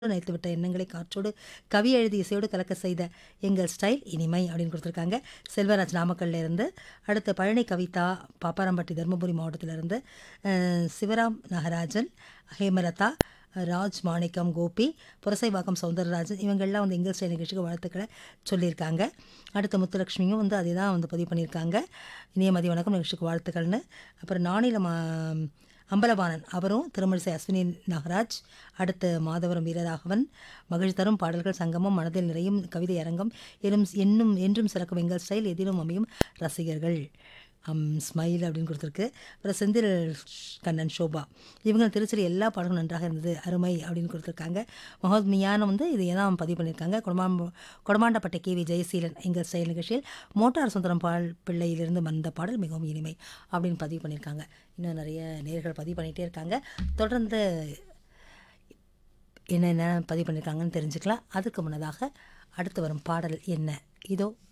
நினைத்துவிட்ட எண்ணங்களை காற்றோடு கவி எழுதி இசையோடு கலக்க செய்த எங்கள் ஸ்டைல் இனிமை அப்படின்னு கொடுத்துருக்காங்க செல்வராஜ் நாமக்கல்ல இருந்து அடுத்து பழனி கவிதா பாப்பாரம்பட்டி தருமபுரி மாவட்டத்திலிருந்து அஹ், சிவராம் நாகராஜன் ஹேமலதா ராஜ் மாணிக்கம் கோபி புரசைவாக்கம் சௌந்தரராஜன் இவங்கெல்லாம் வந்து எங்கள் ஸ்டைல் நிகழ்ச்சிக்கு வாழ்த்துக்களை சொல்லியிருக்காங்க அடுத்து முத்துலட்சுமியும் வந்து அதே தான் வந்து பதிவு பண்ணியிருக்காங்க இனிய மதிய வணக்கம் நிகழ்ச்சிக்கு வாழ்த்துக்கள்னு அப்புறம் நானிலம் ஆ, அம்பலவாணன் அவரும் திருமணிசை அஸ்வினி நாகராஜ் அடுத்து மாதவரம் வீரராகவன் மகிழ்ச்சி தரும் பாடல்கள் சங்கமம் மனதில் நிறையும் கவிதை அரங்கம் எனும் என்னும் என்றும் சிறக்கும் எங்கள் ஸ்டைல் எதிலும் அமையும் ரசிகர்கள் அம் ஸ்மைல் அப்படின்னு கொடுத்துருக்கு அப்புறம் செந்தில் கண்ணன் சோபா இவங்க திருச்சியில் எல்லா பாடலும் நன்றாக இருந்தது அருமை அப்படின்னு கொடுத்துருக்காங்க மொஹத் மியானம் வந்து இதை தான் பதிவு பண்ணியிருக்காங்க கொடமாம்ப கொடமாண்டப்பட்ட கே வி ஜெயசீலன் எங்கள் ஸ்டைல் நிகழ்ச்சியில் மோட்டார் சுந்தரம் பால் பிள்ளையிலிருந்து வந்த பாடல் மிகவும் இனிமை அப்படின்னு பதிவு பண்ணியிருக்காங்க இன்னும் நிறைய நேர்கள் பதிவு பண்ணிகிட்டே இருக்காங்க தொடர்ந்து என்னென்ன பதிவு பண்ணியிருக்காங்கன்னு தெரிஞ்சுக்கலாம் அதுக்கு முன்னதாக அடுத்து வரும் பாடல் என்ன இதோ